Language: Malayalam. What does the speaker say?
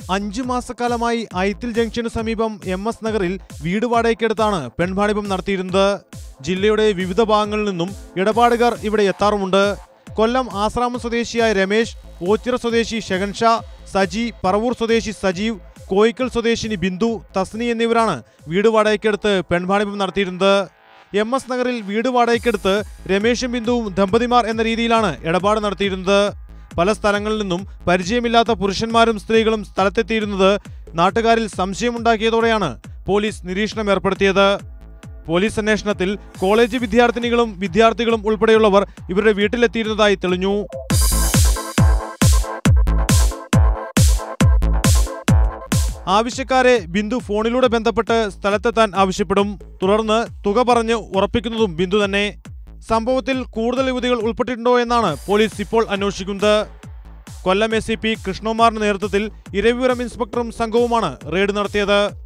അഞ്ചു മാസക്കാലമായി ഐത്തിൽ ജംഗ്ഷന് സമീപം എം എസ് നഗറിൽ വീട് വാടകയ്ക്കെടുത്താണ് പെൺവാണിഭം നടത്തിയിരുന്നത് ജില്ലയുടെ വിവിധ ഭാഗങ്ങളിൽ നിന്നും ഇടപാടുകാർ ഇവിടെ എത്താറുമുണ്ട് കൊല്ലം ആശ്രാമം സ്വദേശിയായ രമേശ് ഓച്ചിറ സ്വദേശി ഷെഹൻഷാ സജി പറവൂർ സ്വദേശി സജീവ് കോയിക്കൽ സ്വദേശിനി ബിന്ദു തസ്നി എന്നിവരാണ് വീട് വാടകയ്ക്കെടുത്ത് പെൺവാണിഭം നടത്തിയിരുന്നത് എം എസ് നഗറിൽ വീട് വാടകയ്ക്കെടുത്ത് രമേശും ബിന്ദുവും ദമ്പതിമാർ എന്ന രീതിയിലാണ് ഇടപാട് നടത്തിയിരുന്നത് പല സ്ഥലങ്ങളിൽ നിന്നും പരിചയമില്ലാത്ത പുരുഷന്മാരും സ്ത്രീകളും സ്ഥലത്തെത്തിയിരുന്നത് നാട്ടുകാരിൽ സംശയമുണ്ടാക്കിയതോടെയാണ് പോലീസ് നിരീക്ഷണം ഏർപ്പെടുത്തിയത് പോലീസ് അന്വേഷണത്തിൽ കോളേജ് വിദ്യാർത്ഥിനികളും വിദ്യാർത്ഥികളും ഉൾപ്പെടെയുള്ളവർ ഇവരുടെ വീട്ടിലെത്തിയിരുന്നതായി തെളിഞ്ഞു ആവശ്യക്കാരെ ബിന്ദു ഫോണിലൂടെ ബന്ധപ്പെട്ട് സ്ഥലത്തെത്താൻ ആവശ്യപ്പെടും തുടർന്ന് തുക പറഞ്ഞ് ഉറപ്പിക്കുന്നതും ബിന്ദു തന്നെ സംഭവത്തിൽ കൂടുതൽ യുവതികൾ ഉൾപ്പെട്ടിട്ടുണ്ടോ എന്നാണ് പോലീസ് ഇപ്പോൾ അന്വേഷിക്കുന്നത് കൊല്ലം എസ് സി പി കൃഷ്ണകുമാറിന്റെ നേതൃത്വത്തിൽ ഇരവിപുരം ഇൻസ്പെക്ടറും സംഘവുമാണ് റെയ്ഡ് നടത്തിയത്